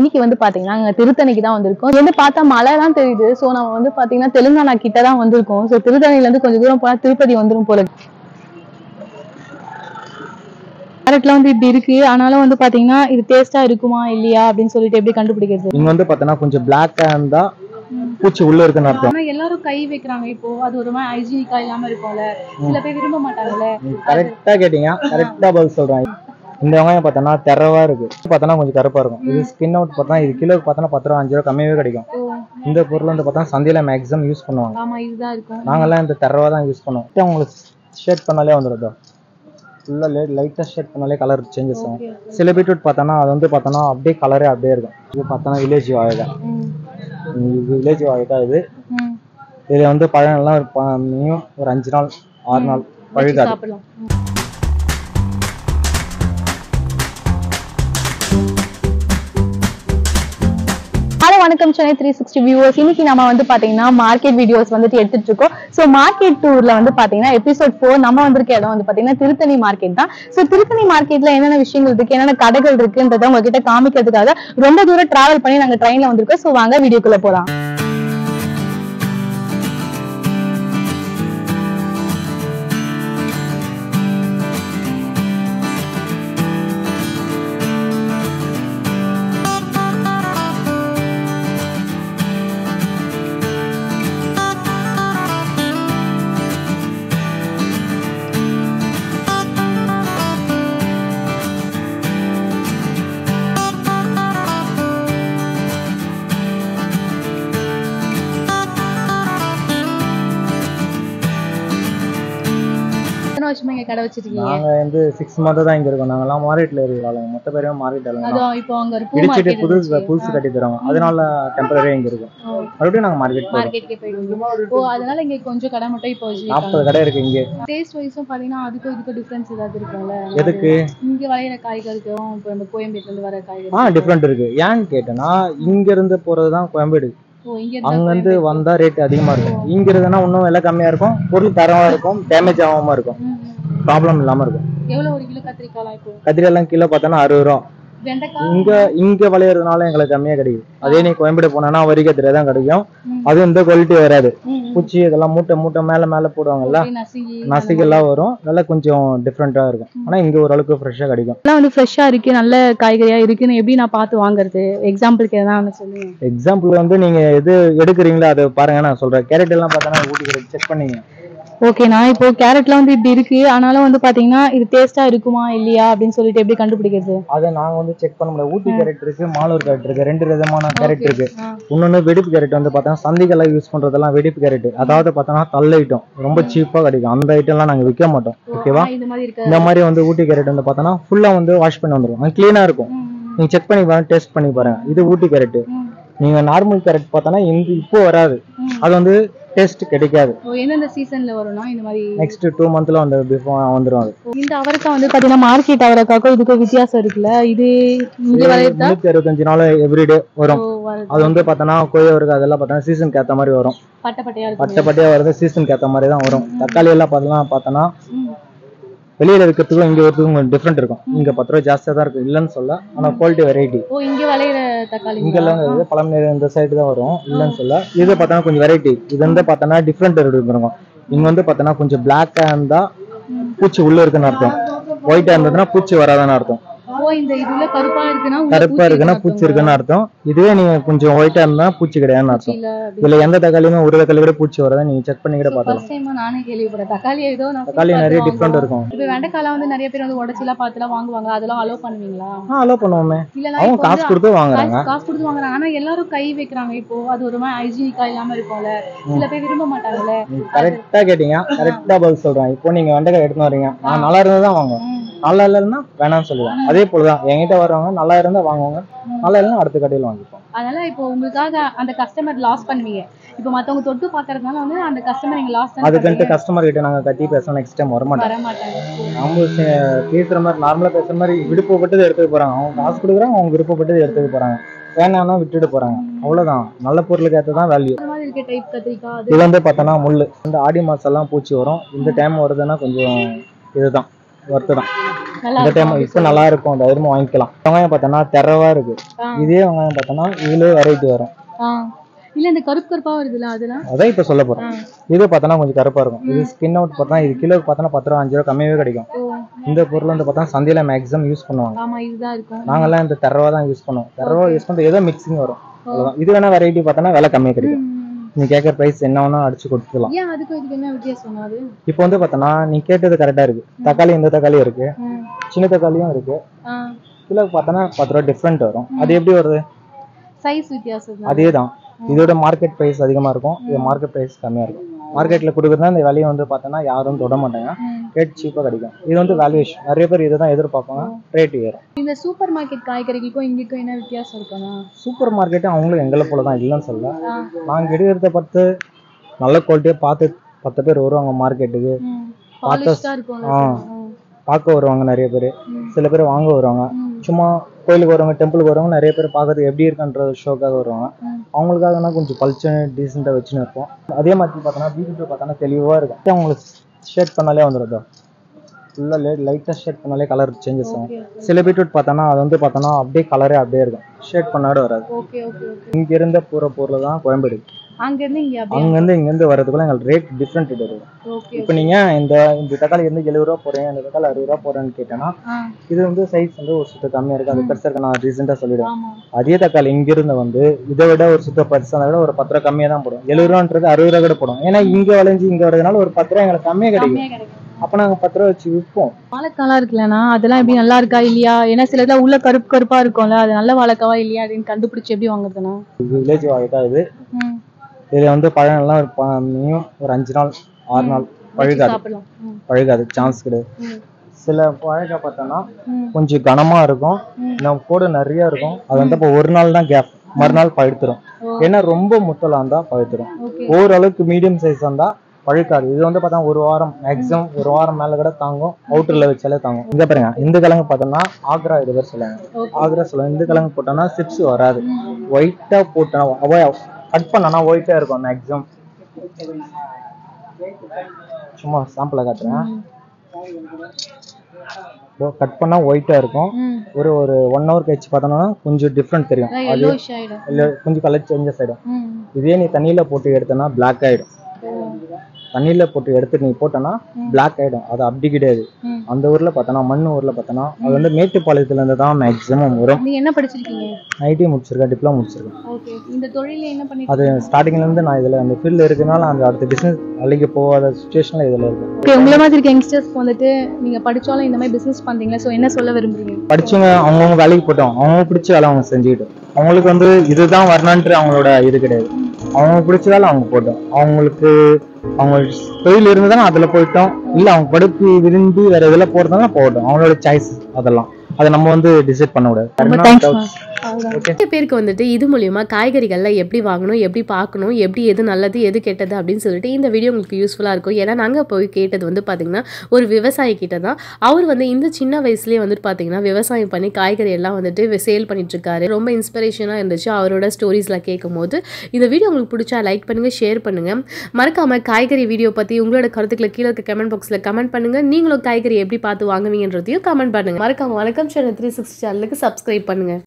இன்னைக்கு வந்து பாத்தீங்கன்னா நாங்க திருத்தணிக்கு தான் வந்திருக்கோம் இங்க வந்து பார்த்தா மலை தான் தெரியுது சோ நம்ம வந்து பாத்தீங்கன்னா தெலுங்கானா கிட்ட தான் வந்திருக்கோம் சோ திருத்தணில இருந்து கொஞ்சம் தூரம் போனா திருப்பதி வந்துரும் போல இருக்கு. கேரட்லாம் வந்து இப்படி இருக்கு ஆனாலும் வந்து பாத்தீங்கன்னா இது டேஸ்டா இருக்குமா இல்லையா அப்படின்னு சொல்லிட்டு எப்படி கண்டுபிடிக்கிறது இங்க வந்து பார்த்தோன்னா கொஞ்சம் பிளாக்கா இருந்தா பூச்சி உள்ள இருக்குன்னு அர்த்தம் ஆனா எல்லாரும் கை வைக்கிறாங்க இப்போ அது ஒரு மாதிரி ஹைஜீனிக்கா இல்லாம இருக்கும்ல சில பேர் விரும்ப மாட்டாங்கல்ல கரெக்டா கேட்டீங்க கரெக்டா பதில் சொல்றேன் இந்த வெங்காயம் பார்த்தோன்னா தெரவா இருக்கு பார்த்தோன்னா கொஞ்சம் கருப்பா இருக்கும் இது ஸ்கின் அவுட் பார்த்தா இது கிலோக்கு பார்த்தோன்னா பத்து ரூபா அஞ்சு ரூபா கம்மியாவே கிடைக்கும் இந்த பொருள் வந்து பார்த்தா சந்தையில மேக்ஸிமம் யூஸ் பண்ணுவாங்க ஆமா இதுதான் இருக்கும் நாங்கெல்லாம் இந்த தெரவா தான் யூஸ் பண்ணுவோம் உங்களுக்கு ஷேட் பண்ணாலே வந்துடும் ஃபுல்லாக லே லைட்டாக ஷேட் பண்ணாலே கலர் சேஞ்சஸ் ஆகும் சில பீட்ரூட் பார்த்தோன்னா அது வந்து பார்த்தோன்னா அப்படியே கலரே அப்படியே இருக்கும் இது பார்த்தோன்னா வில்லேஜ் வாழைக்காய் இது வில்லேஜ் வாழைக்காய் இது ம். இதில் வந்து பழம் எல்லாம் ஒரு ப- மினிமம் ஒரு அஞ்சு நாள் ஆறு நாள் பழுக்காது சாப்பிடலாம் ஹலோ வணக்கம் சென்னை த்ரீ சிக்ஸ்டி வியூவர்ஸ் இன்னைக்கு நம்ம வந்து பாத்தீங்கன்னா மார்க்கெட் வீடியோஸ் வந்துட்டு எடுத்துட்டு இருக்கோம் ஸோ மார்க்கெட் டூர்ல வந்து பாத்தீங்கன்னா எபிசோட் ஃபோர் நம்ம வந்திருக்க இடம் வந்து பாத்தீங்கன்னா திருத்தணி மார்க்கெட் தான் ஸோ திருத்தணி மார்க்கெட்ல என்னென்ன விஷயங்கள் இருக்கு என்னென்ன கடைகள் இருக்குன்றத உங்ககிட்ட காமிக்கிறதுக்காக ரொம்ப தூரம் டிராவல் பண்ணி நாங்க ட்ரெயின்ல வந்திருக்கோம் ஸோ வாங்க வீடியோக்குள்ள போலாம் எத்தனை வருஷமா இங்க கடை வச்சிருக்கீங்க நாங்க வந்து சிக்ஸ் மந்த் தான் இங்க இருக்கோம் நாங்கெல்லாம் மார்க்கெட்ல இருக்கிறோம் மொத்த பேரும் மார்க்கெட் தான் அதான் இப்போ அங்க ஒரு பூ இடிச்சிட்டு மார்க்கெட் புதுசு புதுசு கட்டி தருவாங்க அதனால டெம்பரரியா இங்க இருக்கும் மறுபடியும் நாங்க மார்க்கெட் போறோம் மார்க்கெட்கே போயிடுவோம் ஓ அதனால இங்க கொஞ்சம் கடை மட்டும் இப்போ வச்சிருக்காங்க நாற்பது கடை இருக்கு இங்க டேஸ்ட் வைஸும் பாத்தீங்கன்னா அதுக்கும் இதுக்கும் டிஃபரன்ஸ் ஏதாவது இருக்கும்ல எதுக்கு இங்க விளையிற காய்கறிக்கும் இப்போ நம்ம கோயம்பேட்டுல இருந்து வர காய்கறி ஆ டிஃப்ரெண்ட் இருக்கு ஏன்னு கேட்டேன்னா இங்க இருந்து போறதுதான் கோயம்பேடு ஓ இங்க அங்க இருந்தா இருந்து வந்தா ரேட் அதிகமா இருக்கும் இங்க இருந்ததுன்னா இன்னும் விலை கம்மியா இருக்கும் பொருள் தரமா இருக்கும் டேமேஜ் ஆகாம இருக்கும் ம், ம். ப்ராப்ளம் இல்லாம இருக்கும் எவ்வளவு ஒரு கிலோ கத்திரிக்காய் இப்போ கத்திரி எல்லாம் கிலோ பார்த்தோன்னா அறுபது ரூபா வெண்டைக்காய் இங்க இங்க விளையிறதுனால எங்களுக்கு கம்மியா கிடைக்குது அதே நீ கோயம்பேடு போனா வரி கத்திரி தான் கிடைக்கும் ம். அது இந்த குவாலிட்டி வராது ம், ம். பூச்சி இதெல்லாம் மூட்டை மூட்டை மேல மேல போடுவாங்கல்ல அப்படியே நசுங்கி நசிகெல்லாம் வரும் நல்லா கொஞ்சம் டிஃப்ரெண்டா இருக்கும் ஆனா இங்க ஓரளவுக்கு ஃப்ரெஷ்ஷா கிடைக்கும் எல்லாம் வந்து ஃப்ரெஷ்ஷா இருக்கு நல்ல காய்கறியா இருக்குன்னு எப்படி நான் பார்த்து வாங்குறது எக்ஸாம்பிளுக்கு எதாவது சொல்லுங்க எக்ஸாம்பிள் வந்து நீங்க எது எடுக்கிறீங்களோ அதை பாருங்க நான் சொல்றேன் கேரட் எல்லாம் பார்த்தோன்னா ஊட்டி செக் பண்ணீங்க ஓகேண்ணா இப்போ கேரட்லாம் வந்து இப்படி இருக்கு ஆனாலும் வந்து பாத்தீங்கன்னா இது டேஸ்டா இருக்குமா இல்லையா அப்படின்னு சொல்லிட்டு எப்படி கண்டுபிடிக்கிறது அதை நாங்க வந்து செக் பண்ண முடியல ஊட்டி கேரட் இருக்கு மாலூர் கேரட் இருக்கு ரெண்டு விதமான கேரட் இருக்கு ஆ. இன்னொன்னு வெடிப்பு கேரட் வந்து பார்த்தா சந்தைகள்லாம் யூஸ் பண்றதெல்லாம் வெடிப்பு கேரட் அதாவது பார்த்தோன்னா தள்ள ஐட்டம் ரொம்ப சீப்பா கிடைக்கும் அந்த ஐட்டம்லாம் நாங்க விற்க மாட்டோம் ஓகேவா ஆ, இந்த மாதிரி இருக்கு இந்த மாதிரி வந்து ஊட்டி கேரட் வந்து பார்த்தோன்னா ஃபுல்லா வந்து வாஷ் பண்ணி வந்துடும் அது கிளீனா இருக்கும் ம், நீங்க செக் பண்ணி பாருங்க டேஸ்ட் பண்ணி பாருங்க இது ஊட்டி கேரட் ம், நீங்க நார்மல் கேரட் பார்த்தோன்னா இந்த இப்போ வராது ம். அது வந்து டேஸ்ட் கிடைக்காது ஓ, எந்தெந்த சீசன்ல வரும்னா இந்த மாதிரி நெக்ஸ்ட் டூ மந்த்ல வந்து பிஃபோர் வந்துடும் அது இந்த அவரைக்காய் வந்து பாத்தீங்கன்னா மார்க்கெட் அவரைக்காக்கும் இதுக்கும் வித்தியாசம் இருக்குல்ல இது இங்க விளையுதா முன்னூத்தி அறுபத்தஞ்சு நாள் எவ்ரிடே வரும் ஓ, வருது. அது வந்து பார்த்தோன்னா கொய்யா இருக்கு அதெல்லாம் பார்த்தோன்னா சீசனுக்கு ஏற்ற மாதிரி வரும் பட்டை பட்டையா இருக்கு பட்டை பட்டையா வருது சீசனுக்கு ஏற்ற மாதிரி தான் வரும் தக்காளி எல்லாம் பார்த்தோன்னா பார்த்தோன்னா ம். வெளியில இருக்கிறதுக்கும் இங்க இருக்கிறதுக்கும் கொஞ்சம் டிஃப்ரெண்ட் இருக்கும் இங்க பத்து ரூபா ஜாஸ்தியா தான் இருக்கும் இல்லைன்னு சொல்ல ஆனா குவாலிட்டி வெரைட்டி ஓ இங்க விளையிற தக்காளி இங்க எல்லாம் இது பழம் இந்த சைடு தான் வரும் இல்லைன்னு சொல்ல இது பார்த்தோன்னா கொஞ்சம் வெரைட்டி இது வந்து பார்த்தோன்னா டிஃப்ரெண்ட் இருக்கும் இங்க வந்து பார்த்தோன்னா கொஞ்சம் பிளாக்கா இருந்தா பூச்சி உள்ள இருக்குன்னு அர்த்தம் ஒயிட்டா இருந்ததுன்னா பூச்சி வராதுன்னு அர்த்தம் ஓ இந்த இதுல கருப்பா இருக்குன்னா உள்ள கருப்பா இருக்குன்னா பூச்சி இருக்குன்னு அர்த்தம் இதுவே நீங்க கொஞ்சம் ஒயிட்டா இருந்தா பூச்சி கிடையாதுன்னு அர்த்தம் இல்ல அப்படி இதுல எந்த தக்காளியுமே ஒரு தக்காளி கூட பூச்சி வரதா நீங்க செக் பண்ணி கூட பார்க்கலாம் ஃபர்ஸ்ட் டைம் நானே கேள்விப்பட்டேன் தக்காளி ஏதோ நான் தக்காளி பார்த்து நிறைய வாங்குவோம். டிஃப்ரெண்ட் இருக்கும் இப்ப வெண்டைக்காலாம் வந்து நிறைய பேர் வந்து உடச்சிலாம் பார்த்துலாம் வாங்குவாங்க அதெல்லாம் அலோவ் பண்ணுவீங்களா ஆ அலோ பண்ணுவோமே இல்லனா அவங்க இப்போ காசு வந்து கொடுத்து வாங்குறாங்க காசு காசு கொடுத்து வாங்குறாங்க ஆனா எல்லாரும் கை வைக்கிறாங்க இப்போ அது ஒரு மாதிரி ஹைஜீனிக்கா இல்லாம இருக்கும்ல சில பேர் விரும்ப மாட்டாங்கல்ல கரெக்டா கேட்டீங்க கரெக்டா பதில் சொல்றேன் இப்போ நீங்க வெண்டைக்காய் எடுத்துன்னு வரீங்க நான் நல்லா இருந்தா தான் வாங்குவேன் ம். நல்லா இல்லைன்னா வேணாம்னு சொல்லுவேன் அதே போலதான் என்கிட்ட வரவங்க நல்லா இருந்தா வாங்குவாங்க நல்லா இல்லைன்னா அடுத்த கடையில் வாங்கிப்போம் அதனால இப்போ உங்களுக்காக அந்த கஸ்டமர் லாஸ் பண்ணுவீங்க இப்போ மத்தவங்க தொட்டு பாக்குறதுனால வந்து அந்த கஸ்டமர் நீங்க லாஸ் அதுக்குன்ட்டு கஸ்டமர் கிட்ட நாங்க கத்தி பேச நெக்ஸ்ட் டைம் வர மாட்டோம் வர மாட்டாங்க அவங்க சே- பேசுற மாதிரி நார்மலா பேசுற மாதிரி விருப்பப்பட்டது எடுத்துக்க போறாங்க அவங்க காசு கொடுக்குறாங்க அவங்க விருப்பப்பட்டது எடுத்துக்க போறாங்க வேணாம்னா விட்டுட்டு போறாங்க அவ்வளவுதான் நல்ல பொருளுக்கு ஏற்ற தான் வேல்யூ இந்த மாதிரி இருக்க டைப் கத்திரிக்காய் அது இது வந்து பார்த்தோன்னா முள்ளு இந்த ஆடி மாசம் எல்லாம் பூச்சி வரும் இந்த டைம் வருதுன்னா கொஞ்சம் இதுதான் ஒர்த்து தான் நல்லா இந்த டைம் இப்போ நல்லா இருக்கும் தைரியமா வாங்கிக்கலாம் வெங்காயம் பார்த்தோன்னா தெரவா இருக்கு ஆ. இதே வெங்காயம் பார்த்தோன்னா இதுலயே வெரைட்டி வரும் ஆ இல்ல இந்த கருப்பு கருப்பா வருதுல அதெல்லாம் அதான் இப்போ சொல்ல போறேன் ஆ. இது பார்த்தோன்னா கொஞ்சம் கருப்பா இருக்கும் இது ஸ்கின் அவுட் பார்த்தா இது கிலோக்கு பார்த்தோன்னா பத்து ரூபா அஞ்சு ரூபா கம்மியாவே கிடைக்கும் ஓ இந்த பொருள் வந்து பார்த்தா சந்தையில மேக்ஸிமம் யூஸ் பண்ணுவாங்க ஆமா இதுதான் இருக்கும் நாங்கெல்லாம் இந்த தெரவா தான் யூஸ் பண்ணுவோம் தெரவா யூஸ் பண்ணுறது ஏதோ மிக்சிங் வரும் அவ்வளவுதான். இது வேணா வெரைட்டி பார்த்தோன்னா விலை கம்மியாக கிடைக்கும் ம். நீ கேட்குற ப்ரைஸ் என்ன வேணா அடிச்சு கொடுத்துக்கலாம் ஏன் அதுக்கும் இதுக்கு என்ன வித்தியாசம் அது இப்போ வந்து பார்த்தோன்னா நீ கேட்டது கரெக்டாக இருக்கு தக்காளி இந்த தக்காளி இருக்கு ம். சின்ன தக்காளியும் இருக்கு ஆ கிலோக்கு பார்த்தோன்னா பத்து ரூபா டிஃப்ரெண்ட் வரும் அது எப்படி வருது சைஸ் வித்தியாசம் தான் அதே தான் இதோட மார்க்கெட் ப்ரைஸ் அதிகமாக இருக்கும் இது மார்க்கெட் ப்ரைஸ் கம்மியாக இருக்கும் மார்க்கெட்டில் கொடுக்குறதா இந்த விலையை வந்து பார்த்தோன்னா யாரும் தொட மாட்டாங்க ம். ரேட் சீப்பாக கிடைக்கும் இது வந்து வேல்யூஷன் நிறைய பேர் இதை தான் எதிர்பார்ப்பாங்க ரேட் ஏறும் இந்த சூப்பர் மார்க்கெட் காய்கறிகளுக்கும் இங்கேக்கும் என்ன வித்தியாசம் இருக்கும்னா சூப்பர் மார்க்கெட்டு அவங்களும் எங்களை போல தான் இல்லைன்னு சொல்ல ஆ. நாங்கள் எடுக்கிறத பார்த்து நல்ல குவாலிட்டியாக பார்த்து பத்து பேர் வருவாங்க மார்க்கெட்டுக்கு ம். பாலிஷ்டா இருக்கும்ல ஆ. ஆ. பார்க்க வருவாங்க நிறைய பேர் ம். சில பேர் வாங்க வருவாங்க ம். சும்மா கோயிலுக்கு வருவாங்க டெம்பிளுக்கு வருவாங்க நிறைய பேர் பார்க்கறது எப்படி இருக்குன்ற ஷோக்காக வருவாங்க ம். அவங்களுக்காகனா கொஞ்சம் பளிச்சுன்னு டீசெண்டாக வச்சுன்னு இருப்போம் அதே மாதிரி பார்த்தோன்னா பீட்ரூட் பார்த்தோன்னா தெளிவாக இருக்கும் அவங்களுக்கு ஷேட் பண்ணாலே வந்துடும் ஃபுல்லாக லே லைட்டாக ஷேட் பண்ணாலே கலர் சேஞ்சஸ் ஆகும் ஓகே ஓகே சில பீட்ரூட் பார்த்தோன்னா அது வந்து பார்த்தோன்னா அப்படியே கலரே அப்படியே இருக்கும் ஷேட் பண்ணாட வராது ஓகே ஓகே ஓகே இங்க இருந்த போகிற பொருள் தான் கோயம்பேடு அங்க இருந்து இங்க அப்படியே அங்கேருந்து இங்கேருந்து வரதுக்குள்ள எங்களுக்கு ரேட் டிஃப்ரெண்ட் வரும் ஓகே இப்போ நீங்கள் இந்த இந்த தக்காளி வந்து எழுபது ரூபா போகிறேன் இந்த தக்காளி அறுபது ரூபா போகிறேன்னு கேட்டேன்னா ஆ இது வந்து சைஸ் வந்து ஒரு சுத்த கம்மியாக இருக்குது அது பெருசாக இருக்கு நான் ரீசெண்டாக சொல்லிடுவேன் ஆமா அதே தக்காளி இங்கிருந்து வந்து இதை விட ஒரு சுத்த பெருசாக விட ஒரு பத்து ரூபா கம்மியாக தான் போடும் எழுபது ரூபான்றது அறுபது ரூபா கூட போடும் ஏன்னா இங்கே விளைஞ்சு இங்கே வரதுனால ஒரு பத்து ரூபா எங்களுக்கு கம்மியாக கிடைக்கும் கம்மியா கிடைக்கும் அப்போ நாங்கள் பத்து ரூபா வச்சு விற்போம் வாழைக்காலாம் இருக்குல்லண்ணா அதெல்லாம் எப்படி நல்லா இருக்கா இல்லையா ஏன்னா சிலதுலாம் உள்ள கருப்பு கருப்பா இருக்கும்ல அது நல்ல வாழைக்காவா இல்லையா அப்படின்னு கண்டுபிடிச்சு எப்படி வாங்குறதுண்ணா இது வில்லேஜ் வாழைக்காய் இது ம் இதில் வந்து பழம்லாம் ஒரு ப- மினிமம் ஒரு அஞ்சு நாள் ஆறு நாள் பழுகாது சாப்பிடலாம் ம் பழுகாது சான்ஸ் கிடையாது ம் சில வாழைக்காய் பார்த்தோன்னா ம் கொஞ்சம் கனமாக இருக்கும் ம். நம்ம கூட நிறைய இருக்கும் அது வந்து இப்போ ஒரு நாள் தான் கேப் மறுநாள் பழுத்துரும் ஓ. ஏன்னா ரொம்ப முத்தலாக இருந்தால் பழுத்துரும் ஓகே ஓரளவுக்கு மீடியம் சைஸ் இருந்தால் பழுக்காது இது வந்து பார்த்தா ஒரு வாரம் மேக்ஸிமம் ஒரு வாரம் மேலே கூட தாங்கும் அவுட்டரில் வச்சாலே தாங்கும் இங்கே பாருங்க இந்த கிழங்கு பார்த்தோம்னா ஆக்ரா இது பேர் சொல்லுவாங்க ஓகே ஆக்ரா சொல்லுவாங்க இந்த கிழங்கு போட்டோன்னா சிப்ஸ் வராது ஒயிட்டாக போட்டோன்னா கட் பண்ணனா ஒயிட்டாக இருக்கும் மேக்ஸிமம் சும்மா சாம்பிளை காட்டுறேன் கட் பண்ணா ஒயிட்டா இருக்கும் ம் ஒரு ஒரு ஒன் ஹவர் கழிச்சு பார்த்தோம்னா கொஞ்சம் டிஃப்ரெண்ட் தெரியும் அது எல்லோஷ் ஆயிடும் இல்ல கொஞ்சம் கலர் சேஞ்சஸ் ஆயிடும் ம் இதே நீ தண்ணியில போட்டு எடுத்தனா பிளாக் ஆயிடும் ஓ. தண்ணியில போட்டு எடுத்து நீ போட்டனா பிளாக் ஆயிடும் அது அப்படி கிடையாது ம் அந்த ஊர்ல பார்த்தோன்னா மண் ஊர்ல பார்த்தோன்னா அது வந்து மேட்டுப்பாளையத்துல இருந்து தான் மேக்ஸிமம் வரும் நீங்க என்ன படிச்சிருக்கீங்க ஐடி முடிச்சிருக்கேன் டிப்ளமோ முடிச்சிருக்கேன் ஓகே இந்த தொழில என்ன பண்ணி அது ஸ்டார்டிங்ல இருந்து நான் இதுல அந்த ஃபீல்ட்ல இருக்கனால அந்த அடுத்த பிசினஸ் அள்ளிக்க போகாத சுச்சுவேஷன்ல இதுல இருக்கேன் ஓகே உங்களை மாதிரி இருக்க யங்ஸ்டர்ஸ்க்கு வந்துட்டு நீங்க படிச்சாலும் இந்த மாதிரி பிசினஸ் பண்றீங்களா சோ என்ன சொல்ல விரும்புறீங்க படிச்சவங்க அவங்கவுங்க வேலைக்கு போட்டோம் அவங்க பிடிச்ச வேலை அவங்க செஞ்சுக்கிட்டோம் அவங்களுக்கு வந்து இதுதான் வரணுன்ட்டு அவங்களோட இது கிடையாது அவங்க பிடிச்ச வேலை அவங்க போட்டோம் அவங்களுக்கு அவங்க தொழில் இருந்ததுன்னா அதுல போயிட்டோம் இல்ல அவங்க படிப்பு விரும்பி வேற இதுல போறதுனா போகட்டும் அவங்களோட சாய்ஸ் அதெல்லாம் அதை நம்ம வந்து டிசைட் பண்ண ரொம்ப கூடாது தேங்க்ஸ் நிறைய பேருக்கு வந்துட்டு இது மூலியமா காய்கறிகள்லாம் எப்படி வாங்கணும் எப்படி பார்க்கணும் எப்படி எது நல்லது எது கெட்டது அப்படின்னு சொல்லிட்டு இந்த வீடியோ உங்களுக்கு யூஸ்ஃபுல்லாக இருக்கும் ஏன்னா நாங்கள் போய் கேட்டது வந்து பார்த்தீங்கன்னா ஒரு விவசாயி கிட்ட தான் அவர் வந்து இந்த சின்ன வயசுலேயே வந்துட்டு பார்த்தீங்கன்னா விவசாயம் பண்ணி காய்கறி எல்லாம் வந்துட்டு சேல் பண்ணிட்டு இருக்காரு ரொம்ப இன்ஸ்பிரேஷனாக இருந்துச்சு அவரோட ஸ்டோரிஸ்லாம் கேட்கும் போது இந்த வீடியோ உங்களுக்கு பிடிச்சா லைக் பண்ணுங்க ஷேர் பண்ணுங்க மறக்காம காய்கறி வீடியோ பற்றி உங்களோட கருத்துக்களை கீழே இருக்க கமெண்ட் பாக்ஸில் கமெண்ட் பண்ணுங்க நீங்களும் காய்கறி எப்படி பார்த்து வாங்குவீங்கன்றதையும் கமெண்ட் பண்ணுங்க மறக்காம வணக்கம் சேனல் த்ரீ சிக்ஸ்டி சேனலுக்கு சப்ஸ்கிரைப் பண்ணுங்க